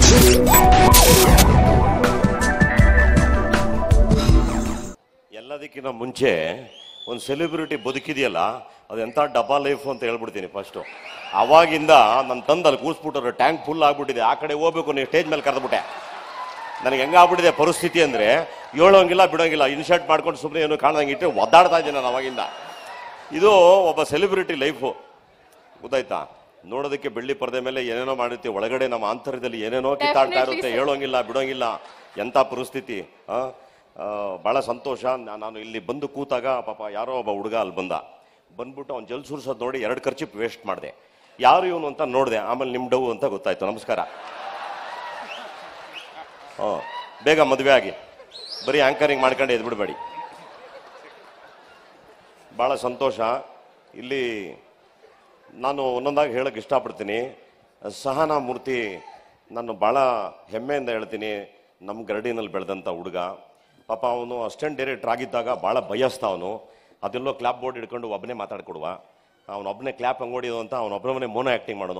ಎಲ್ಲದಕ್ಕಿಂತ ಮುಂಚೆ ಒಂದು ಸೆಲೆಬ್ರಿಟಿ ಬದುಕಿದೆಯಲ್ಲ ಅದು ಎಂಥ ಡಬ್ಬಾ ಲೈಫ್ ಅಂತ ಹೇಳ್ಬಿಡ್ತೀನಿ ಫಸ್ಟು ಅವಾಗಿಂದ ನನ್ನ ತಂದು ಅಲ್ಲಿ ಕೂರಿಸ್ಬಿಟ್ಟರು ಟ್ಯಾಂಕ್ ಫುಲ್ ಆಗ್ಬಿಟ್ಟಿದೆ ಆ ಕಡೆ ಹೋಗ್ಬೇಕು ನೀವು ಸ್ಟೇಜ್ ಮೇಲೆ ಕರೆದ್ಬಿಟ್ಟೆ ನನಗೆ ಹೆಂಗಾಗ್ಬಿಟ್ಟಿದೆ ಪರಿಸ್ಥಿತಿ ಅಂದರೆ ಹೇಳೋಂಗಿಲ್ಲ ಬಿಡೋಂಗಿಲ್ಲ ಇನ್ಶರ್ಟ್ ಮಾಡ್ಕೊಂಡು ಸುಮ್ಮನೆ ಏನು ಕಾಣ್ದಂಗೆ ಇಟ್ಟು ಒದ್ದಾಡ್ತಾ ಇದ್ದೀನಿ ನಾನು ಅವಾಗಿಂದ ಇದು ಒಬ್ಬ ಸೆಲೆಬ್ರಿಟಿ ಲೈಫು ಗೊತ್ತಾಯ್ತಾ ನೋಡೋದಕ್ಕೆ ಬೆಳ್ಳಿ ಪರದೆ ಮೇಲೆ ಏನೇನೋ ಮಾಡಿರ್ತೀವಿ ಒಳಗಡೆ ನಮ್ಮ ಆಂತರ್ಯದಲ್ಲಿ ಏನೇನೋ ಕಿತ್ತಾಡ್ತಾ Definitely, ಇರುತ್ತೆ sir. ಹೇಳೋಂಗಿಲ್ಲ ಬಿಡೋಂಗಿಲ್ಲ ಎಂಥ ಪರಿಸ್ಥಿತಿ ಆ? ಆ, ಬಹಳ ಸಂತೋಷ ನಾ- ನಾನು ಇಲ್ಲಿ ಬಂದು ಕೂತಾಗ ಪಾಪ ಯಾರೋ ಒಬ್ಬ ಹುಡುಗ ಅಲ್ಲಿ ಬಂದ ಬಂದ್ಬಿಟ್ಟು ಅವ್ನು ಜಲ್ ಸುರ್ಸೋದು ನೋಡಿ ಎರಡು ಖರ್ಚಿಪ್ ವೇಸ್ಟ್ ಮಾಡಿದೆ ಯಾರು ಇವನು ಅಂತ ನೋಡಿದೆ ಆಮೇಲೆ ನಿಮ್ಮ ಡವ್ ಅಂತ ಗೊತ್ತಾಯ್ತು ನಮಸ್ಕಾರ ಹ್ಞೂ ಬೇಗ ಮದುವೆ ಆಗಿ ಬರೀ ಆಂಕರಿಂಗ್ ಮಾಡ್ಕೊಂಡು ಎದ್ಬಿಡ್ಬೇಡಿ ಭಾಳ ಸಂತೋಷ ಇಲ್ಲಿ ನಾನು ಒಂದೊಂದಾಗಿ ಹೇಳಕ್ಕೆ ಇಷ್ಟಪಡ್ತೀನಿ ಸಹನಾ ಮೂರ್ತಿ ನಾನು ಭಾಳ ಹೆಮ್ಮೆಯಿಂದ ಹೇಳ್ತೀನಿ ನಮ್ಮ ಗರಡಿನಲ್ಲಿ ಬೆಳೆದಂಥ ಹುಡುಗ ಪಾಪ ಅವನು ಅಸಿಸ್ಟೆಂಟ್ ಡೈರೆಕ್ಟರ್ ಆಗಿದ್ದಾಗ ಭಾಳ ಭಯಸ್ತ ಅವನು ಅದೆಲ್ಲೋ ಕ್ಲಾಪ್ ಬೋರ್ಡ್ ಹಿಡ್ಕೊಂಡು ಒಬ್ಬನೇ ಮಾತಾಡ್ಕೊಡುವ ಅವನೊಬ್ಬನೇ ಕ್ಲಾಪ್ ಹಂಗೆ ಹೊಡಿಯೋದು ಅಂತ ಅವನೊಬ್ಬನೇ ಮೋನೋ ಆ್ಯಕ್ಟಿಂಗ್ ಮಾಡೋನು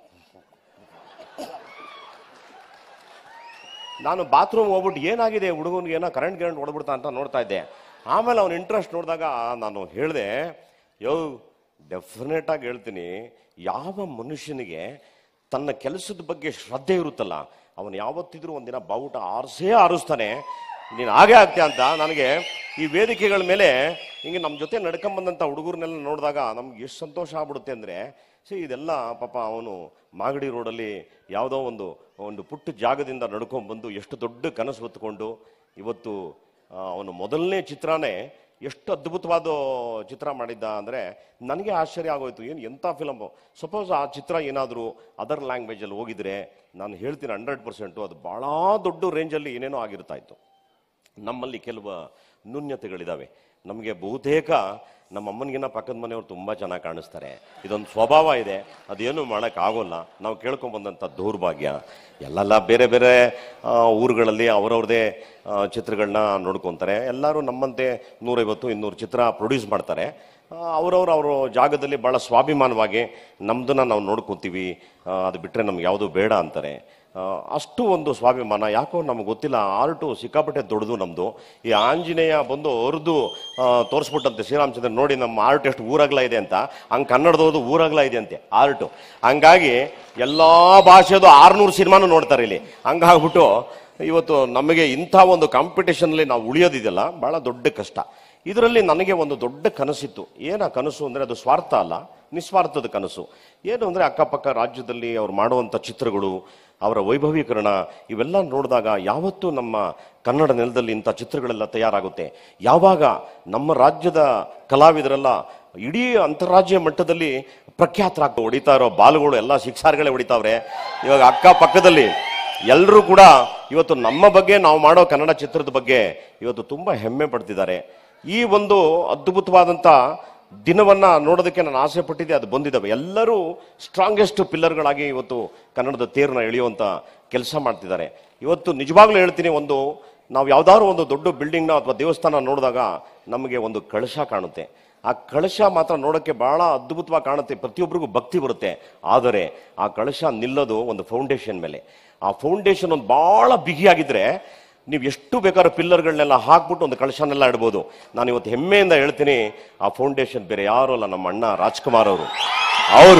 ನಾನು ಬಾತ್ರೂಮ್ ಹೋಗ್ಬಿಟ್ಟು ಏನಾಗಿದೆ ಹುಡುಗನಿಗೆ ಏನೋ ಕರೆಂಟ್ ಗಿರೆಂಟ್ ಹೊಡ್ಬಿಡ್ತಾ ಅಂತ ನೋಡ್ತಾ ಇದ್ದೆ ಆಮೇಲೆ ಅವ್ನ ಇಂಟ್ರೆಸ್ಟ್ ನೋಡಿದಾಗ ನಾನು ಹೇಳಿದೆ ಯೋ ಡೆಫಿನೆಟ್ ಆಗಿ ಹೇಳ್ತೀನಿ ಯಾವ ಮನುಷ್ಯನಿಗೆ ತನ್ನ ಕೆಲಸದ ಬಗ್ಗೆ ಶ್ರದ್ಧೆ ಇರುತ್ತಲ್ಲ ಅವನು ಯಾವತ್ತಿದ್ರೂ ಒಂದಿನ ಬಾವುಟ ಆರಿಸೇ ಆರಿಸ್ತಾನೆ ನೀನು ಹಾಗೆ ಆಗ್ತೀಯ ಅಂತ ನನಗೆ ಈ ವೇದಿಕೆಗಳ ಮೇಲೆ ಹಿಂಗೆ ನಮ್ಮ ಜೊತೆ ನಡ್ಕೊಂಬಂದಂಥ ಹುಡುಗರನ್ನೆಲ್ಲ ನೋಡಿದಾಗ ನಮ್ಗೆ ಎಷ್ಟು ಸಂತೋಷ ಆಗ್ಬಿಡುತ್ತೆ ಅಂದರೆ ಸಿ ಇದೆಲ್ಲ ಪಾಪ ಅವನು ಮಾಗಡಿ ರೋಡಲ್ಲಿ ಯಾವುದೋ ಒಂದು ಒಂದು ಪುಟ್ಟ ಜಾಗದಿಂದ ನಡ್ಕೊಂಡು ಬಂದು ಎಷ್ಟು ದೊಡ್ಡ ಕನಸು ಹೊತ್ಕೊಂಡು ಇವತ್ತು ಆ, ಅವನು ಮೊದಲನೇ ಚಿತ್ರನೇ ಎಷ್ಟು ಅದ್ಭುತವಾದ ಚಿತ್ರ ಮಾಡಿದ್ದ ಅಂದರೆ ನನಗೆ ಆಶ್ಚರ್ಯ ಆಗೋಯ್ತು ಏನು ಎಂಥ ಫಿಲಮು ಸಪೋಸ್ ಆ ಚಿತ್ರ ಏನಾದರೂ ಅದರ್ ಲ್ಯಾಂಗ್ವೇಜಲ್ಲಿ ಹೋಗಿದ್ರೆ ನಾನು ಹೇಳ್ತೀನಿ ಹಂಡ್ರೆಡ್ ಪರ್ಸೆಂಟು ಅದು ಭಾಳ ದೊಡ್ಡ ರೇಂಜಲ್ಲಿ ಏನೇನೋ ಆಗಿರ್ತಾ ಇತ್ತು ನಮ್ಮಲ್ಲಿ ಕೆಲವು ನ್ಯೂನ್ಯತೆಗಳಿದ್ದಾವೆ ನಮಗೆ ಬಹುತೇಕ ನಮ್ಮ ಅಮ್ಮನಿಗಿನ್ನ ಪಕ್ಕದ ಮನೆಯವ್ರು ತುಂಬ ಚೆನ್ನಾಗಿ ಕಾಣಿಸ್ತಾರೆ ಇದೊಂದು ಸ್ವಭಾವ ಇದೆ ಅದೇನು ಮಾಡೋಕ್ಕಾಗೋಲ್ಲ ನಾವು ಕೇಳ್ಕೊಂಬಂದಂಥ ದೌರ್ಭಾಗ್ಯ ಎಲ್ಲೆಲ್ಲ ಬೇರೆ ಬೇರೆ ಆ, ಊರುಗಳಲ್ಲಿ ಅವರವ್ರದೇ ಚಿತ್ರಗಳನ್ನ ನೋಡ್ಕೊತಾರೆ ಎಲ್ಲರೂ ನಮ್ಮಂತೆ ನೂರೈವತ್ತು ಇನ್ನೂರು ಚಿತ್ರ ಪ್ರೊಡ್ಯೂಸ್ ಮಾಡ್ತಾರೆ ಅವರವ್ರು ಅವ್ರ ಜಾಗದಲ್ಲಿ ಭಾಳ ಸ್ವಾಭಿಮಾನವಾಗಿ ನಮ್ದನ್ನ ನಾವು ನೋಡ್ಕೊತೀವಿ ಆ, ಅದು ಬಿಟ್ಟರೆ ನಮ್ಗೆ ಯಾವುದು ಬೇಡ ಅಂತಾರೆ ಆ, ಅಷ್ಟು ಒಂದು ಸ್ವಾಭಿಮಾನ ಯಾಕೋ ನಮ್ಗೆ ಗೊತ್ತಿಲ್ಲ ಆರ್ಟು ಸಿಕ್ಕಾಪಟ್ಟೆ ದೊಡ್ಡದು ನಮ್ಮದು ಈ ಆಂಜನೇಯ ಬಂದು ಅವ್ರದ್ದು ತೋರಿಸ್ಬಿಟ್ಟಂತೆ ಶ್ರೀರಾಮಚಂದ್ರ ನೋಡಿ ನಮ್ಮ ಆರ್ಟ್ ಎಷ್ಟು ಊರಾಗ್ಲ ಇದೆ ಅಂತ ಹಂಗೆ ಕನ್ನಡದವ್ರದ್ದು ಊರಾಗ್ಲ ಇದೆ ಅಂತೆ ಆರ್ಟು ಹಂಗಾಗಿ ಎಲ್ಲ ಭಾಷೆದು ಆರ್ನೂರು ಸಿನಿಮಾನು ನೋಡ್ತಾರೆ ಇಲ್ಲಿ ಹಂಗಾಗ್ಬಿಟ್ಟು ಇವತ್ತು ನಮಗೆ ಇಂಥ ಒಂದು ಕಾಂಪಿಟೇಷನಲ್ಲಿ ನಾವು ಉಳಿಯೋದಿದೆಯಲ್ಲ ಭಾಳ ದೊಡ್ಡ ಕಷ್ಟ ಇದರಲ್ಲಿ ನನಗೆ ಒಂದು ದೊಡ್ಡ ಕನಸಿತ್ತು ಏನ ಕನಸು ಅಂದರೆ ಅದು ಸ್ವಾರ್ಥ ಅಲ್ಲ ನಿಸ್ವಾರ್ಥದ ಕನಸು ಏನು ಅಂದರೆ ಅಕ್ಕಪಕ್ಕ ರಾಜ್ಯದಲ್ಲಿ ಅವ್ರು ಮಾಡುವಂಥ ಚಿತ್ರಗಳು ಅವರ ವೈಭವೀಕರಣ ಇವೆಲ್ಲ ನೋಡಿದಾಗ ಯಾವತ್ತೂ ನಮ್ಮ ಕನ್ನಡ ನೆಲದಲ್ಲಿ ಇಂಥ ಚಿತ್ರಗಳೆಲ್ಲ ತಯಾರಾಗುತ್ತೆ ಯಾವಾಗ ನಮ್ಮ ರಾಜ್ಯದ ಕಲಾವಿದರೆಲ್ಲ ಇಡೀ ಅಂತಾರಾಜ್ಯ ಮಟ್ಟದಲ್ಲಿ ಪ್ರಖ್ಯಾತರಾಗ್ತಾ ಹೊಡಿತಾ ಇರೋ ಬಾಲುಗಳು ಎಲ್ಲ ಶಿಕ್ಷಾರ್ಗಳೇ ಹೊಡಿತಾವ್ರೆ ಇವಾಗ ಅಕ್ಕಪಕ್ಕದಲ್ಲಿ ಎಲ್ಲರೂ ಕೂಡ ಇವತ್ತು ನಮ್ಮ ಬಗ್ಗೆ ನಾವು ಮಾಡೋ ಕನ್ನಡ ಚಿತ್ರದ ಬಗ್ಗೆ ಇವತ್ತು ತುಂಬ ಹೆಮ್ಮೆ ಪಡ್ತಿದ್ದಾರೆ ಈ ಒಂದು ಅದ್ಭುತವಾದಂಥ ದಿನವನ್ನ ನೋಡೋದಕ್ಕೆ ನಾನು ಆಸೆ ಪಟ್ಟಿದ್ದೆ ಅದು ಬಂದಿದ್ದಾವೆ ಎಲ್ಲರೂ ಸ್ಟ್ರಾಂಗೆಸ್ಟ್ ಪಿಲ್ಲರ್ಗಳಾಗಿ ಇವತ್ತು ಕನ್ನಡದ ತೇರನ್ನ ಎಳೆಯುವಂಥ ಕೆಲಸ ಮಾಡ್ತಿದ್ದಾರೆ ಇವತ್ತು ನಿಜವಾಗ್ಲೂ ಹೇಳ್ತೀನಿ ಒಂದು ನಾವು ಯಾವ್ದಾದ್ರು ಒಂದು ದೊಡ್ಡ ಬಿಲ್ಡಿಂಗ್ನ ಅಥವಾ ದೇವಸ್ಥಾನ ನೋಡಿದಾಗ ನಮಗೆ ಒಂದು ಕಳಶ ಕಾಣುತ್ತೆ ಆ ಕಳಶ ಮಾತ್ರ ನೋಡೋಕ್ಕೆ ಬಹಳ ಅದ್ಭುತವಾಗಿ ಕಾಣುತ್ತೆ ಪ್ರತಿಯೊಬ್ಬರಿಗೂ ಭಕ್ತಿ ಬರುತ್ತೆ ಆದರೆ ಆ ಕಳಶ ನಿಲ್ಲೋದು ಒಂದು ಫೌಂಡೇಶನ್ ಮೇಲೆ ಆ ಫೌಂಡೇಶನ್ ಒಂದು ಬಹಳ ಬಿಗಿಯಾಗಿದ್ರೆ ನೀವು ಎಷ್ಟು ಬೇಕಾದ್ರೂ ಪಿಲ್ಲರ್ಗಳನ್ನೆಲ್ಲ ಹಾಕ್ಬಿಟ್ಟು ಒಂದು ಕಳಶನೆಲ್ಲ ಇಡ್ಬೋದು ನಾನು ಇವತ್ತು ಹೆಮ್ಮೆಯಿಂದ ಹೇಳ್ತೀನಿ ಆ ಫೌಂಡೇಶನ್ ಬೇರೆ ಯಾರು ಅಲ್ಲ ನಮ್ಮ ಅಣ್ಣ ರಾಜ್ಕುಮಾರ್ ಅವರು ಅವರು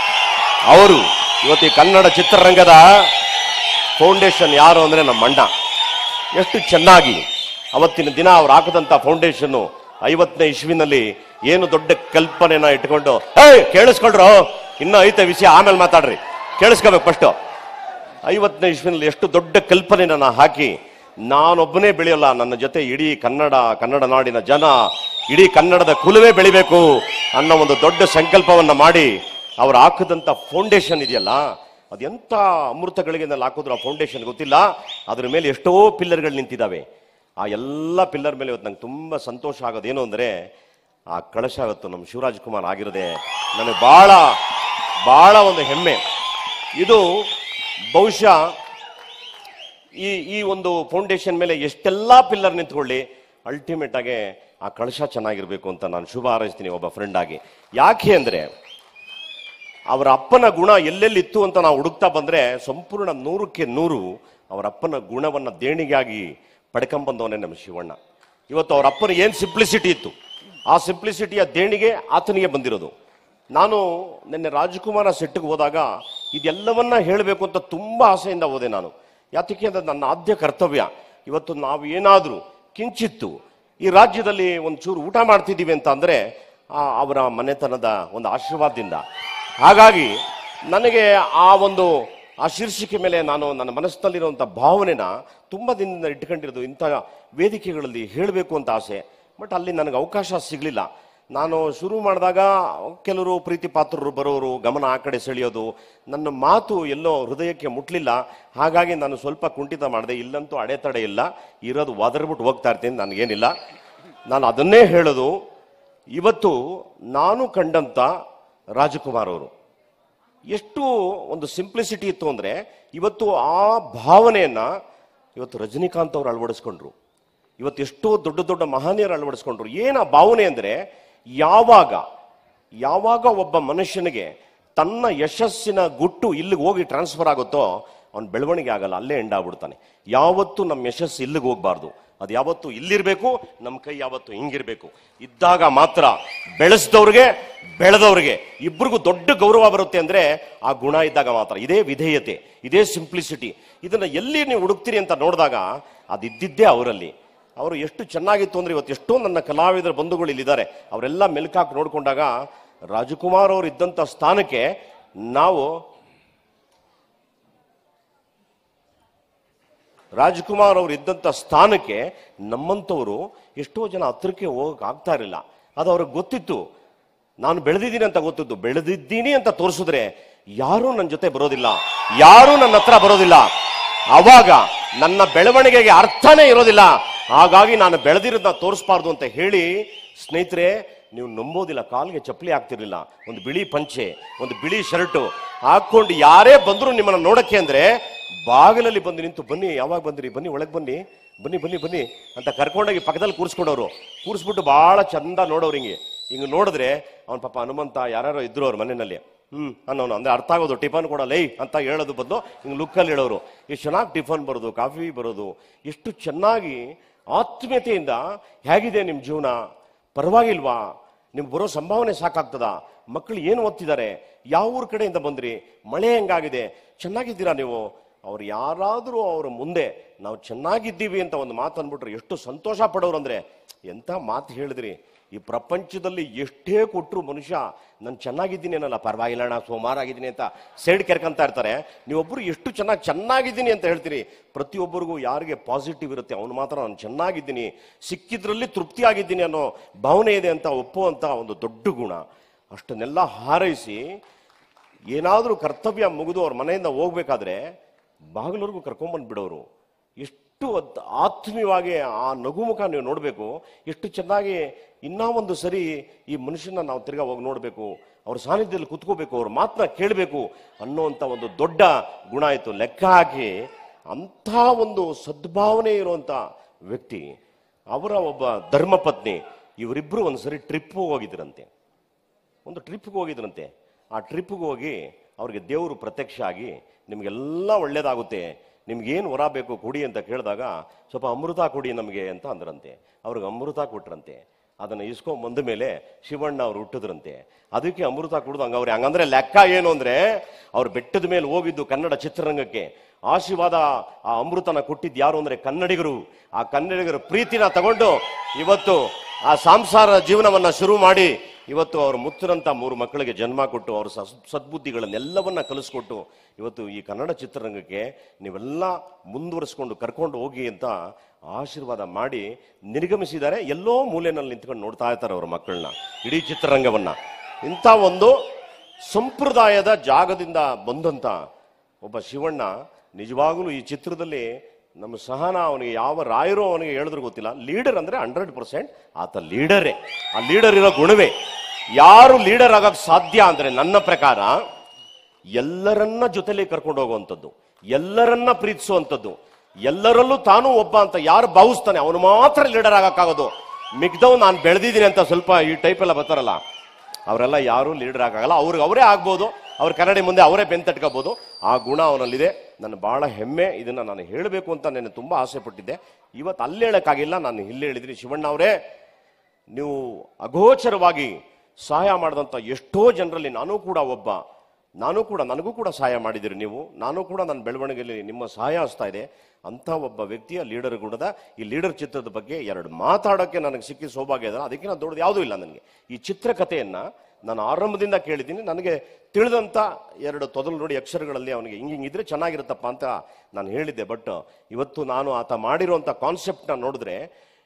ಅವರು ಇವತ್ತು ಈ ಕನ್ನಡ ಚಿತ್ರರಂಗದ ಫೌಂಡೇಶನ್ ಯಾರು ಅಂದ್ರೆ ನಮ್ಮ ಅಣ್ಣ ಎಷ್ಟು ಚೆನ್ನಾಗಿ ಅವತ್ತಿನ ದಿನ ಅವ್ರು ಹಾಕದಂತ ಫೌಂಡೇಶನ್ ಐವತ್ತನೇ ಇಸ್ವಿನಲ್ಲಿ ಏನು ದೊಡ್ಡ ಕಲ್ಪನೆನ ಇಟ್ಕೊಂಡು ಹೇ ಕೇಳಿಸ್ಕೊಳ್ರು ಇನ್ನೂ ಐತೆ ವಿಷಯ ಆಮೇಲೆ ಮಾತಾಡ್ರಿ ಕೇಳಿಸ್ಕೋಬೇಕು ಫಸ್ಟ್ ಐವತ್ತನೇ ಇಸ್ವಿನಲ್ಲಿ ಎಷ್ಟು ದೊಡ್ಡ ಕಲ್ಪನೆನ ಹಾಕಿ ನಾನೊಬ್ಬನೇ ಬೆಳೆಯಲ್ಲ ನನ್ನ ಜೊತೆ ಇಡೀ ಕನ್ನಡ ಕನ್ನಡ ನಾಡಿನ ಜನ ಇಡೀ ಕನ್ನಡದ ಕುಲವೇ ಬೆಳಿಬೇಕು ಅನ್ನೋ ಒಂದು ದೊಡ್ಡ ಸಂಕಲ್ಪವನ್ನ ಮಾಡಿ ಅವ್ರು ಹಾಕಿದಂಥ ಫೌಂಡೇಶನ್ ಇದೆಯಲ್ಲ ಅದೆಂಥ ಅಮೃತಗಳಿಗೆ ಹಾಕಿದ್ರು ಆ ಫೌಂಡೇಶನ್ ಗೊತ್ತಿಲ್ಲ ಅದ್ರ ಮೇಲೆ ಎಷ್ಟೋ ಪಿಲ್ಲರ್ಗಳು ನಿಂತಿದ್ದಾವೆ ಆ ಎಲ್ಲ ಪಿಲ್ಲರ್ ಮೇಲೆ ಇವತ್ತು ನಂಗೆ ತುಂಬ ಸಂತೋಷ ಆಗೋದೇನು ಅಂದರೆ ಆ ಕಳಶ ಇವತ್ತು ನಮ್ಮ ಶಿವರಾಜ್ ಕುಮಾರ್ ಆಗಿರೋದೆ ನನಗೆ ಭಾಳ ಭಾಳ ಒಂದು ಹೆಮ್ಮೆ ಇದು ಬಹುಶಃ ಈ ಈ ಒಂದು ಫೌಂಡೇಶನ್ ಮೇಲೆ ಎಷ್ಟೆಲ್ಲ ಪಿಲ್ಲರ್ ನಿಂತ್ಕೊಳ್ಳಿ ಅಲ್ಟಿಮೇಟ್ ಆಗಿ ಆ ಕಳಶ ಚೆನ್ನಾಗಿರ್ಬೇಕು ಅಂತ ನಾನು ಶುಭ ಹಾರೈಸ್ತೀನಿ ಒಬ್ಬ ಫ್ರೆಂಡ್ ಆಗಿ ಯಾಕೆ ಅಂದ್ರೆ ಅವರ ಅಪ್ಪನ ಗುಣ ಎಲ್ಲೆಲ್ಲಿತ್ತು ಅಂತ ನಾವು ಹುಡುಕ್ತಾ ಬಂದ್ರೆ ಸಂಪೂರ್ಣ ನೂರಕ್ಕೆ ನೂರು ಅವರ ಅಪ್ಪನ ಗುಣವನ್ನ ದೇಣಿಗೆಯಾಗಿ ಪಡ್ಕೊಂಬಂದವನೇ ನಮ್ಮ ಶಿವಣ್ಣ ಇವತ್ತು ಅವರ ಅಪ್ಪನ ಏನ್ ಸಿಂಪ್ಲಿಸಿಟಿ ಇತ್ತು ಆ ಸಿಂಪ್ಲಿಸಿಟಿಯ ದೇಣಿಗೆ ಆತನಿಗೆ ಬಂದಿರೋದು ನಾನು ನಿನ್ನೆ ರಾಜಕುಮಾರ ಸೆಟ್ಗೆ ಹೋದಾಗ ಇದೆಲ್ಲವನ್ನ ಹೇಳಬೇಕು ಅಂತ ತುಂಬಾ ಆಸೆಯಿಂದ ಹೋದೆ ನಾನು ಯಾತಕ್ಕೆ ಅಂದ್ರೆ ನನ್ನ ಆದ್ಯ ಕರ್ತವ್ಯ ಇವತ್ತು ನಾವು ಏನಾದರೂ ಕಿಂಚಿತ್ತು ಈ ರಾಜ್ಯದಲ್ಲಿ ಒಂಚೂರು ಊಟ ಮಾಡ್ತಿದ್ದೀವಿ ಅಂತ ಅಂದ್ರೆ ಆ ಅವರ ಮನೆತನದ ಒಂದು ಆಶೀರ್ವಾದದಿಂದ ಹಾಗಾಗಿ ನನಗೆ ಆ ಒಂದು ಆ ಶೀರ್ಷಿಕೆ ಮೇಲೆ ನಾನು ನನ್ನ ಮನಸ್ಸಿನಲ್ಲಿರುವಂಥ ಭಾವನೆನ ತುಂಬ ದಿನದಿಂದ ಇಟ್ಕೊಂಡಿರೋದು ಇಂಥ ವೇದಿಕೆಗಳಲ್ಲಿ ಹೇಳಬೇಕು ಅಂತ ಆಸೆ ಬಟ್ ಅಲ್ಲಿ ನನಗೆ ಅವಕಾಶ ಸಿಗಲಿಲ್ಲ ನಾನು ಶುರು ಮಾಡಿದಾಗ ಕೆಲವರು ಪ್ರೀತಿ ಪಾತ್ರರು ಬರೋರು ಗಮನ ಆ ಕಡೆ ಸೆಳೆಯೋದು ನನ್ನ ಮಾತು ಎಲ್ಲೋ ಹೃದಯಕ್ಕೆ ಮುಟ್ಲಿಲ್ಲ ಹಾಗಾಗಿ ನಾನು ಸ್ವಲ್ಪ ಕುಂಠಿತ ಮಾಡಿದೆ ಇಲ್ಲಂತೂ ಅಡೆತಡೆ ಇಲ್ಲ ಇರೋದು ಒದರ್ಬಿಟ್ಟು ಹೋಗ್ತಾ ಇರ್ತೀನಿ ನನಗೇನಿಲ್ಲ ನಾನು ಅದನ್ನೇ ಹೇಳೋದು ಇವತ್ತು ನಾನು ಕಂಡಂತ ರಾಜಕುಮಾರ್ ಅವರು ಎಷ್ಟು ಒಂದು ಸಿಂಪ್ಲಿಸಿಟಿ ಇತ್ತು ಅಂದ್ರೆ ಇವತ್ತು ಆ ಭಾವನೆಯನ್ನ ಇವತ್ತು ರಜನಿಕಾಂತ್ ಅವರು ಅಳವಡಿಸ್ಕೊಂಡ್ರು ಇವತ್ತು ಎಷ್ಟೋ ದೊಡ್ಡ ದೊಡ್ಡ ಮಹನೀಯರು ಅಳವಡಿಸ್ಕೊಂಡ್ರು ಏನ ಭಾವನೆ ಅಂದ್ರೆ ಯಾವಾಗ ಯಾವಾಗ ಒಬ್ಬ ಮನುಷ್ಯನಿಗೆ ತನ್ನ ಯಶಸ್ಸಿನ ಗುಟ್ಟು ಇಲ್ಲಿಗೆ ಹೋಗಿ ಟ್ರಾನ್ಸ್ಫರ್ ಆಗುತ್ತೋ ಅವನ ಬೆಳವಣಿಗೆ ಆಗಲ್ಲ ಅಲ್ಲೇ ಎಂಡ್ ಆಗ್ಬಿಡ್ತಾನೆ ಯಾವತ್ತೂ ನಮ್ಮ ಯಶಸ್ಸು ಇಲ್ಲಿಗೆ ಹೋಗ್ಬಾರ್ದು ಅದು ಯಾವತ್ತು ಇಲ್ಲಿರ್ಬೇಕು ನಮ್ಮ ಕೈ ಯಾವತ್ತು ಹಿಂಗಿರ್ಬೇಕು ಇದ್ದಾಗ ಮಾತ್ರ ಬೆಳೆಸಿದವ್ರಿಗೆ ಬೆಳೆದವ್ರಿಗೆ ಇಬ್ರಿಗೂ ದೊಡ್ಡ ಗೌರವ ಬರುತ್ತೆ ಅಂದ್ರೆ ಆ ಗುಣ ಇದ್ದಾಗ ಮಾತ್ರ ಇದೇ ವಿಧೇಯತೆ ಇದೇ ಸಿಂಪ್ಲಿಸಿಟಿ ಇದನ್ನ ಎಲ್ಲಿ ನೀವು ಹುಡುಕ್ತೀರಿ ಅಂತ ನೋಡಿದಾಗ ಅದಿದ್ದಿದ್ದೇ ಅವರಲ್ಲಿ ಅವರು ಎಷ್ಟು ಚೆನ್ನಾಗಿತ್ತು ಅಂದ್ರೆ ಇವತ್ತು ಎಷ್ಟೋ ನನ್ನ ಕಲಾವಿದರ ಬಂಧುಗಳು ಇಲ್ಲಿದ್ದಾರೆ ಅವರೆಲ್ಲ ಮೆಲ್ಕಾಕ್ ನೋಡ್ಕೊಂಡಾಗ ರಾಜಕುಮಾರ್ ಅವರು ಇದ್ದಂತ ಸ್ಥಾನಕ್ಕೆ ನಾವು ರಾಜ್ಕುಮಾರ್ ಅವರು ಇದ್ದಂಥ ಸ್ಥಾನಕ್ಕೆ ನಮ್ಮಂಥವರು ಎಷ್ಟೋ ಜನ ಹತ್ರಕ್ಕೆ ಹೋಗಕ್ ಆಗ್ತಾ ಇರಲಿಲ್ಲ ಅದು ಅವ್ರಿಗೆ ಗೊತ್ತಿತ್ತು ನಾನು ಬೆಳೆದಿದ್ದೀನಿ ಅಂತ ಗೊತ್ತಿತ್ತು ಬೆಳೆದಿದ್ದೀನಿ ಅಂತ ತೋರಿಸಿದ್ರೆ ಯಾರೂ ನನ್ನ ಜೊತೆ ಬರೋದಿಲ್ಲ ಯಾರೂ ನನ್ನ ಹತ್ರ ಬರೋದಿಲ್ಲ ಅವಾಗ ನನ್ನ ಬೆಳವಣಿಗೆಗೆ ಅರ್ಥನೇ ಇರೋದಿಲ್ಲ ಹಾಗಾಗಿ ನಾನು ಬೆಳೆದಿರೋದನ್ನ ತೋರಿಸ್ಬಾರ್ದು ಅಂತ ಹೇಳಿ ಸ್ನೇಹಿತರೆ ನೀವು ನಂಬೋದಿಲ್ಲ ಕಾಲಿಗೆ ಚಪ್ಪಲಿ ಹಾಕ್ತಿರ್ಲಿಲ್ಲ ಒಂದು ಬಿಳಿ ಪಂಚೆ ಒಂದು ಬಿಳಿ ಶರ್ಟು ಹಾಕೊಂಡು ಯಾರೇ ಬಂದ್ರು ನಿಮ್ಮನ್ನ ನೋಡಕ್ಕೆ ಅಂದ್ರೆ ಬಾಗಿಲಲ್ಲಿ ಬಂದು ನಿಂತು ಬನ್ನಿ ಯಾವಾಗ ಬಂದ್ರಿ ಬನ್ನಿ ಒಳಗೆ ಬನ್ನಿ ಬನ್ನಿ ಬನ್ನಿ ಬನ್ನಿ ಅಂತ ಕರ್ಕೊಂಡೋಗಿ ಪಕ್ಕದಲ್ಲಿ ಕೂರಿಸ್ಕೊಂಡವ್ರು ಕೂರಿಸ್ಬಿಟ್ಟು ಬಹಳ ಚಂದ ನೋಡೋರು ಹಿಂಗೆ ಹಿಂಗೆ ನೋಡಿದ್ರೆ ಅವನ ಪಾಪ ಹನುಮಂತ ಯಾರ್ಯಾರೋ ಇದ್ರು ಅವ್ರ ಮನೆಯಲ್ಲಿ ಹ್ಮ್ ಅನ್ನೋನು ಅಂದ್ರೆ ಅರ್ಥ ಆಗೋದು ಟಿಫನ್ ಕೊಡಲ್ಲ ಏಯ್ ಅಂತ ಹೇಳೋದು ಬದಲು ಹಿಂಗೆ ಲುಕ್ಕಲ್ಲಿ ಹೇಳೋರು ಎಷ್ಟು ಚೆನ್ನಾಗಿ ಟಿಫನ್ ಬರೋದು ಕಾಫಿ ಬರೋದು ಎಷ್ಟು ಚೆನ್ನಾಗಿ ಆತ್ಮೀಯತೆಯಿಂದ ಹೇಗಿದೆ ನಿಮ್ಮ ಜೀವನ ಪರವಾಗಿಲ್ವಾ ನಿಮ್ಗೆ ಬರೋ ಸಂಭಾವನೆ ಸಾಕಾಗ್ತದ ಮಕ್ಕಳು ಏನು ಓದ್ತಿದ್ದಾರೆ ಯಾವ ಊರ ಕಡೆಯಿಂದ ಬಂದ್ರಿ ಮಳೆ ಹೆಂಗಾಗಿದೆ ಚೆನ್ನಾಗಿದ್ದೀರಾ ನೀವು ಅವ್ರು ಯಾರಾದರೂ ಅವ್ರ ಮುಂದೆ ನಾವು ಚೆನ್ನಾಗಿದ್ದೀವಿ ಅಂತ ಒಂದು ಮಾತು ಅಂದ್ಬಿಟ್ರೆ ಎಷ್ಟು ಸಂತೋಷ ಪಡೋರು ಅಂದ್ರೆ ಎಂಥ ಮಾತು ಹೇಳಿದ್ರಿ ಈ ಪ್ರಪಂಚದಲ್ಲಿ ಎಷ್ಟೇ ಕೊಟ್ಟರು ಮನುಷ್ಯ ನಾನು ಚೆನ್ನಾಗಿದ್ದೀನಿ ಅನ್ನಲ್ಲ ಪರವಾಗಿಲ್ಲ ನಾ ಸೋಮಾರ ಆಗಿದ್ದೀನಿ ಅಂತ ಸೈಡ್ ಕೆರ್ಕಂತ ಇರ್ತಾರೆ ನೀವೊಬ್ಬರು ಎಷ್ಟು ಚೆನ್ನಾಗಿ ಚೆನ್ನಾಗಿದ್ದೀನಿ ಅಂತ ಹೇಳ್ತೀರಿ ಪ್ರತಿಯೊಬ್ಬರಿಗೂ ಯಾರಿಗೆ ಪಾಸಿಟಿವ್ ಇರುತ್ತೆ ಅವನು ಮಾತ್ರ ನಾನು ಚೆನ್ನಾಗಿದ್ದೀನಿ ಸಿಕ್ಕಿದ್ರಲ್ಲಿ ತೃಪ್ತಿ ಆಗಿದ್ದೀನಿ ಅನ್ನೋ ಭಾವನೆ ಇದೆ ಅಂತ ಒಪ್ಪುವಂತ ಒಂದು ದೊಡ್ಡ ಗುಣ ಅಷ್ಟನ್ನೆಲ್ಲ ಹಾರೈಸಿ ಏನಾದರೂ ಕರ್ತವ್ಯ ಮುಗಿದು ಅವ್ರ ಮನೆಯಿಂದ ಹೋಗ್ಬೇಕಾದ್ರೆ ಬಾಗಿಲವರೆಗೂ ಕರ್ಕೊಂಬಂದು ಬಿಡೋರು ಎಷ್ಟು ಅದ್- ಆತ್ಮೀಯವಾಗಿ ಆ ನಗುಮುಖ ನೀವು ನೋಡಬೇಕು ಎಷ್ಟು ಚೆನ್ನಾಗಿ ಇನ್ನೂ ಒಂದು ಸರಿ ಈ ಮನುಷ್ಯನ ನಾವು ತಿರ್ಗಾ ಹೋಗಿ ನೋಡಬೇಕು ಅವ್ರ ಸಾನ್ನಿಧ್ಯದಲ್ಲಿ ಕುತ್ಕೋಬೇಕು ಅವ್ರ ಮಾತನ್ನ ಕೇಳಬೇಕು ಅನ್ನೋಂಥ ಒಂದು ದೊಡ್ಡ ಗುಣ ಇತ್ತು ಲೆಕ್ಕ ಹಾಕಿ ಅಂಥ ಒಂದು ಸದ್ಭಾವನೆ ಇರುವಂಥ ವ್ಯಕ್ತಿ ಅವರ ಒಬ್ಬ ಧರ್ಮಪತ್ನಿ ಇವರಿಬ್ಬರು ಒಂದು ಸರಿ ಟ್ರಿಪ್ ಹೋಗಿದ್ರಂತೆ ಒಂದು ಟ್ರಿಪ್ಗೆ ಹೋಗಿದ್ರಂತೆ ಆ ಟ್ರಿಪ್ಗೆ ಹೋಗಿ ಅವ್ರಿಗೆ ದೇವರು ಪ್ರತ್ಯಕ್ಷ ಆಗಿ ನಿಮಗೆಲ್ಲ ಒಳ್ಳೇದಾಗುತ್ತೆ ನಿಮ್ಗೇನು ವರ ಬೇಕು ಕುಡಿ ಅಂತ ಕೇಳಿದಾಗ ಸ್ವಲ್ಪ ಅಮೃತ ಕುಡಿ ನಮಗೆ ಅಂತ ಅಂದ್ರಂತೆ ಅವ್ರಿಗೆ ಅಮೃತ ಕೊಟ್ರಂತೆ ಅದನ್ನು ಇಸ್ಕೊಂಡ್ ಬಂದ ಮೇಲೆ ಶಿವಣ್ಣ ಅವ್ರು ಹುಟ್ಟಿದ್ರಂತೆ ಅದಕ್ಕೆ ಅಮೃತ ಕುಡಿದು ಹಂಗ ಅವ್ರೆ ಹಂಗಂದ್ರೆ ಲೆಕ್ಕ ಏನು ಅಂದ್ರೆ ಅವ್ರು ಬೆಟ್ಟದ ಮೇಲೆ ಹೋಗಿದ್ದು ಕನ್ನಡ ಚಿತ್ರರಂಗಕ್ಕೆ ಆಶೀರ್ವಾದ ಆ ಅಮೃತನ ಕೊಟ್ಟಿದ್ದು ಯಾರು ಅಂದ್ರೆ ಕನ್ನಡಿಗರು ಆ ಕನ್ನಡಿಗರ ಪ್ರೀತಿನ ತಗೊಂಡು ಇವತ್ತು ಆ ಸಂಸಾರ ಜೀವನವನ್ನ ಶುರು ಮಾಡಿ ಇವತ್ತು ಅವ್ರ ಮುತ್ತಿನಂತ ಮೂರು ಮಕ್ಕಳಿಗೆ ಜನ್ಮ ಕೊಟ್ಟು ಅವ್ರ ಸಸ್- ಸದ್ಬುದ್ಧಿಗಳನ್ನೆಲ್ಲವನ್ನ ಕಲಿಸ್ಕೊಟ್ಟು ಇವತ್ತು ಈ ಕನ್ನಡ ಚಿತ್ರರಂಗಕ್ಕೆ ನೀವೆಲ್ಲ ಮುಂದುವರಿಸ್ಕೊಂಡು ಕರ್ಕೊಂಡು ಹೋಗಿ ಅಂತ ಆಶೀರ್ವಾದ ಮಾಡಿ ನಿರ್ಗಮಿಸಿದ್ದಾರೆ ಎಲ್ಲೋ ಮೂಲೆನಲ್ಲಿ ನಿಂತ್ಕೊಂಡು ನೋಡ್ತಾ ಇರ್ತಾರೆ ಅವ್ರ ಮಕ್ಕಳನ್ನ ಇಡೀ ಚಿತ್ರರಂಗವನ್ನ ಇಂಥ ಒಂದು ಸಂಪ್ರದಾಯದ ಜಾಗದಿಂದ ಬಂದಂತ ಒಬ್ಬ ಶಿವಣ್ಣ ನಿಜವಾಗಲೂ ಈ ಚಿತ್ರದಲ್ಲಿ ನಮ್ಮ ಸಹನ ಅವನಿಗೆ ಯಾವ ರಾಯರು ಅವನಿಗೆ ಹೇಳಿದ್ರು ಗೊತ್ತಿಲ್ಲ ಲೀಡರ್ ಅಂದ್ರೆ ಹಂಡ್ರೆಡ್ ಪರ್ಸೆಂಟ್ ಆತ ಲೀಡರೇ ಆ ಲೀಡರ್ ಇರೋ ಗುಣವೇ ಯಾರು ಲೀಡರ್ ಆಗಕ್ ಸಾಧ್ಯ ಅಂದ್ರೆ ನನ್ನ ಪ್ರಕಾರ ಎಲ್ಲರನ್ನ ಜೊತೆಲಿ ಕರ್ಕೊಂಡು ಹೋಗುವಂಥದ್ದು ಎಲ್ಲರನ್ನ ಪ್ರೀತಿಸುವಂಥದ್ದು ಎಲ್ಲರಲ್ಲೂ ತಾನು ಒಬ್ಬ ಅಂತ ಯಾರು ಭಾವಿಸ್ತಾನೆ ಅವನು ಮಾತ್ರ ಲೀಡರ್ ಆಗಕ್ಕಾಗೋದು ಮಿಗ್ದವ್ ನಾನು ಬೆಳೆದಿದ್ದೀನಿ ಅಂತ ಸ್ವಲ್ಪ ಈ ಟೈಪ್ ಎಲ್ಲ ಬರ್ತಾರಲ್ಲ ಅವರೆಲ್ಲ ಯಾರು ಲೀಡರ್ ಆಗಲ್ಲ ಅವ್ರಿಗೆ ಅವರೇ ಆಗ್ಬೋದು ಅವ್ರ ಕನ್ನಡಿ ಮುಂದೆ ಅವರೇ ಬೆನ್ ತಟ್ಕೋಬಹುದು ಆ ಗುಣ ಅವನಲ್ಲಿದೆ ನನ್ನ ಬಹಳ ಹೆಮ್ಮೆ ಇದನ್ನ ನಾನು ಹೇಳಬೇಕು ಅಂತ ನಾನು ತುಂಬಾ ಆಸೆ ಪಟ್ಟಿದ್ದೆ ಇವತ್ತು ಅಲ್ಲಿ ಹೇಳಕ್ಕಾಗಿಲ್ಲ ನಾನು ಇಲ್ಲಿ ಹೇಳಿದ್ದೀನಿ ಶಿವಣ್ಣ ಅವರೇ ನೀವು ಅಗೋಚರವಾಗಿ ಸಹಾಯ ಮಾಡಿದಂಥ ಎಷ್ಟೋ ಜನರಲ್ಲಿ ನಾನು ಕೂಡ ಒಬ್ಬ ನಾನು ಕೂಡ ನನಗೂ ಕೂಡ ಸಹಾಯ ಮಾಡಿದಿರಿ ನೀವು ನಾನು ಕೂಡ ನನ್ನ ಬೆಳವಣಿಗೆಯಲ್ಲಿ ನಿಮ್ಮ ಸಹಾಯ ಹಸ್ತಾ ಇದೆ ಅಂತ ಒಬ್ಬ ವ್ಯಕ್ತಿಯ ಲೀಡರ್ ಗುಣದ ಈ ಲೀಡರ್ ಚಿತ್ರದ ಬಗ್ಗೆ ಎರಡು ಮಾತಾಡೋಕ್ಕೆ ನನಗೆ ಸಿಕ್ಕಿ ಸೌಭಾಗ್ಯ ಇದೆ ಅದಕ್ಕೆ ನಾನು ದೊಡ್ಡದು ಯಾವುದೂ ಇಲ್ಲ ನನಗೆ ಈ ಚಿತ್ರಕಥೆಯನ್ನ ನಾನು ಆರಂಭದಿಂದ ಕೇಳಿದ್ದೀನಿ ನನಗೆ ತಿಳಿದಂಥ ಎರಡು ತೊದಲು ನೋಡಿ ಅಕ್ಷರಗಳಲ್ಲಿ ಅವನಿಗೆ ಹಿಂಗೆ ಹಿಂಗಿದ್ರೆ ಚೆನ್ನಾಗಿರುತ್ತಪ್ಪ ಅಂತ ನಾನು ಹೇಳಿದ್ದೆ ಬಟ್ ಇವತ್ತು ನಾನು ಆತ ಮಾಡಿರುವಂಥ ಕಾನ್ಸೆಪ್ಟ್ನ ನೋಡಿದ್ರೆ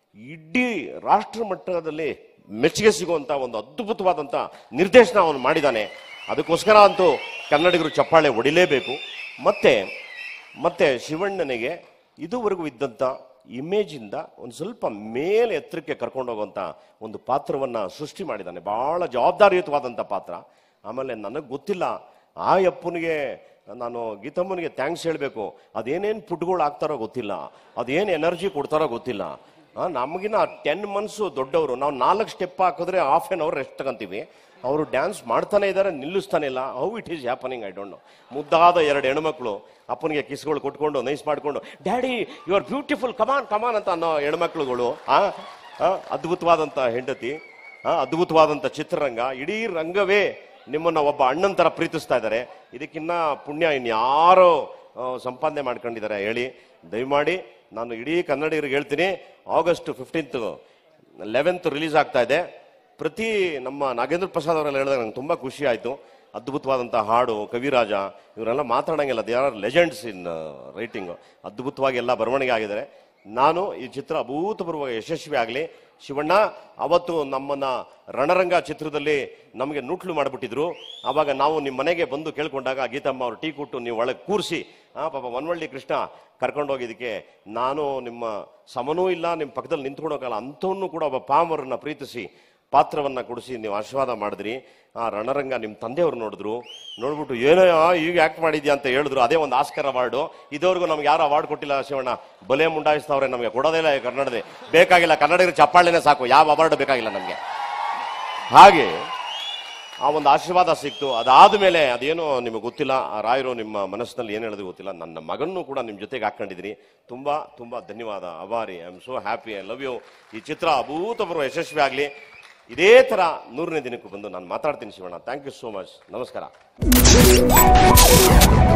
ಇಡೀ ರಾಷ್ಟ್ರ ಮಟ್ಟದಲ್ಲಿ ಮೆಚ್ಚುಗೆ ಸಿಗುವಂತ ಒಂದು ಅದ್ಭುತವಾದಂತ ನಿರ್ದೇಶನ ಅವನು ಮಾಡಿದ್ದಾನೆ ಅದಕ್ಕೋಸ್ಕರ ಅಂತೂ ಕನ್ನಡಿಗರು ಚಪ್ಪಾಳೆ ಹೊಡಿಲೇಬೇಕು ಮತ್ತೆ ಮತ್ತೆ ಶಿವಣ್ಣನಿಗೆ ಇದುವರೆಗೂ ಇದ್ದಂಥ ಇಮೇಜಿಂದ ಒಂದು ಸ್ವಲ್ಪ ಮೇಲೆ ಎತ್ತರಕ್ಕೆ ಕರ್ಕೊಂಡು ಹೋಗುವಂಥ ಒಂದು ಪಾತ್ರವನ್ನ ಸೃಷ್ಟಿ ಮಾಡಿದ್ದಾನೆ ಬಹಳ ಜವಾಬ್ದಾರಿಯುತವಾದಂಥ ಪಾತ್ರ ಆಮೇಲೆ ನನಗೆ ಗೊತ್ತಿಲ್ಲ ಆ ಅಪ್ಪನಿಗೆ ನಾನು ಗೀತಮ್ಮನಿಗೆ ಥ್ಯಾಂಕ್ಸ್ ಹೇಳಬೇಕು ಅದೇನೇನು ಪುಟ್ಗಳು ಆಗ್ತಾರೋ ಗೊತ್ತಿಲ್ಲ ಅದೇನು ಎನರ್ಜಿ ಕೊಡ್ತಾರೋ ಗೊತ್ತಿಲ್ಲ ಆ, ನಮಗಿನ ಟೆನ್ ಮಂತ್ಸು ದೊಡ್ಡವರು ನಾವು ನಾಲ್ಕು ಸ್ಟೆಪ್ ಹಾಕಿದ್ರೆ ಹಾಫ್ ಆನ್ ಅವರ್ ರೆಸ್ಟ್ ತಗೊಂತೀವಿ ಅವರು ಡ್ಯಾನ್ಸ್ ಮಾಡ್ತಾನೆ ಇದ್ದಾರೆ ನಿಲ್ಲಿಸ್ತಾನೆ ಇಲ್ಲ how it is happening I don't know ಮುದ್ದಾದ ಎರಡು ಹೆಣ್ಮಕ್ಳು ಅಪ್ಪನಿಗೆ ಕಿಸ್ಗಳು ಕೊಟ್ಕೊಂಡು ನೈಸ್ ಮಾಡ್ಕೊಂಡು daddy you are beautiful come on come on ಅಂತ ಅನ್ನೋ ಹೆಣ್ಮಕ್ಳುಗಳು ಆ ಆ, ಅದ್ಭುತವಾದಂಥ ಹೆಂಡತಿ ಆ, ಅದ್ಭುತವಾದಂಥ ಚಿತ್ರರಂಗ ಇಡೀ ರಂಗವೇ ನಿಮ್ಮನ್ನ ಒಬ್ಬ ಅಣ್ಣನ ತರ ಪ್ರೀತಿಸ್ತಾ ಇದ್ದಾರೆ ಇದಕ್ಕಿನ್ನ ಪುಣ್ಯ ಇನ್ಯಾರೋ ಆ, ಸಂಪಾದನೆ ಮಾಡ್ಕೊಂಡಿದ್ದಾರೆ ಹೇಳಿ ದಯಮಾಡಿ ನಾನು ಇಡೀ ಕನ್ನಡಿಗರಿಗೆ ಹೇಳ್ತೀನಿ ಆಗಸ್ಟ್ ಫಿಫ್ಟೀನ್ತ್ ಲೆವೆಂತ್ ರಿಲೀಸ್ ಆಗ್ತಾ ಇದೆ ಪ್ರತಿ ನಮ್ಮ ನಾಗೇಂದ್ರ ಪ್ರಸಾದ್ ಅವರೆಲ್ಲ ಹೇಳಿದಾಗ ನಂಗೆ ತುಂಬಾ ಖುಷಿ ಆಯ್ತು ಅದ್ಭುತವಾದಂಥ ಹಾಡು ಕವಿರಾಜ ಇವರೆಲ್ಲ ಮಾತಾಡಂಗಿಲ್ಲ they are legends in writing ಅದ್ಭುತವಾಗಿ ಎಲ್ಲ ಬರವಣಿಗೆ ಆಗಿದ್ದಾರೆ ನಾನು ಈ ಚಿತ್ರ ಅಭೂತಪೂರ್ವ ಯಶಸ್ವಿ ಆಗಲಿ ಶಿವಣ್ಣ ಅವತ್ತು ನಮ್ಮನ್ನ ರಣರಂಗ ಚಿತ್ರದಲ್ಲಿ ನಮಗೆ ನೂಟ್ಲು ಮಾಡಿಬಿಟ್ಟಿದ್ರು ಆವಾಗ ನಾವು ನಿಮ್ಮ ಮನೆಗೆ ಬಂದು ಕೇಳ್ಕೊಂಡಾಗ ಗೀತಮ್ಮ ಅವರು ಟೀ ಕೊಟ್ಟು ನೀವು ಒಳಗೆ ಕೂರಿಸಿ ಆ ಪಾಪ ಮನ್ವಳ್ಳಿ ಕೃಷ್ಣ ಕರ್ಕೊಂಡೋಗಿದ್ದಕ್ಕೆ ನಾನು ನಿಮ್ಮ ಸಮನೂ ಇಲ್ಲ ನಿಮ್ಮ ಪಕ್ಕದಲ್ಲಿ ನಿಂತ್ಕೊಂಡೋಗಲ್ಲ ಅಂಥವನ್ನು ಕೂಡ ಒಬ್ಬ ಪಾಮರನ್ನ ಪ್ರೀತಿಸಿ ಪಾತ್ರವನ್ನ ಕೊಡಿಸಿ ನೀವು ಆಶೀರ್ವಾದ ಮಾಡಿದ್ರಿ ಆ ರಣರಂಗ ನಿಮ್ಮ ತಂದೆಯವರು ನೋಡಿದ್ರು ನೋಡ್ಬಿಟ್ಟು ಏನೋ ಈಗ ಆಕ್ಟ್ ಮಾಡಿದ್ಯಾ ಅಂತ ಹೇಳಿದ್ರು ಅದೇ ಒಂದು ಆಸ್ಕರ್ ಅವಾರ್ಡು ಇದುವರೆಗೂ ನಮ್ಗೆ ಯಾರು ಅವಾರ್ಡ್ ಕೊಟ್ಟಿಲ್ಲ ಶಿವಣ್ಣ ಬಲೆ ಮುಂಡಾಯಿಸ್ತವ್ರೆ ನಮಗೆ ಕೊಡೋದೇ ಇಲ್ಲ ಈ ಕನ್ನಡದೇ ಬೇಕಾಗಿಲ್ಲ ಕನ್ನಡಿಗರ ಚಪ್ಪಾಳೆನೇ ಸಾಕು ಯಾವ ಅವಾರ್ಡ್ ಬೇಕಾಗಿಲ್ಲ ನಮಗೆ ಹಾಗೆ ಆ ಒಂದು ಆಶೀರ್ವಾದ ಸಿಕ್ತು ಅದಾದ ಮೇಲೆ ಅದೇನೋ ನಿಮಗೆ ಗೊತ್ತಿಲ್ಲ ಆ ರಾಯರು ನಿಮ್ಮ ಮನಸ್ಸಿನಲ್ಲಿ ಏನು ಹೇಳಿದ್ರು ಗೊತ್ತಿಲ್ಲ ನನ್ನ ಮಗನ್ನೂ ಕೂಡ ನಿಮ್ಮ ಜೊತೆಗೆ ಹಾಕೊಂಡಿದ್ರಿ ತುಂಬಾ ತುಂಬಾ ಧನ್ಯವಾದ ಅಭಾರಿ I am so happy I love you ಈ ಚಿತ್ರ ಅಭೂತಪೂರ್ವ ಯಶಸ್ವಿ ಆಗಲಿ ಇದೇ ತರ ನೂರನೇ ದಿನಕ್ಕೂ ಬಂದು ನಾನು ಮಾತಾಡ್ತೀನಿ Shivanna thank you so much ನಮಸ್ಕಾರ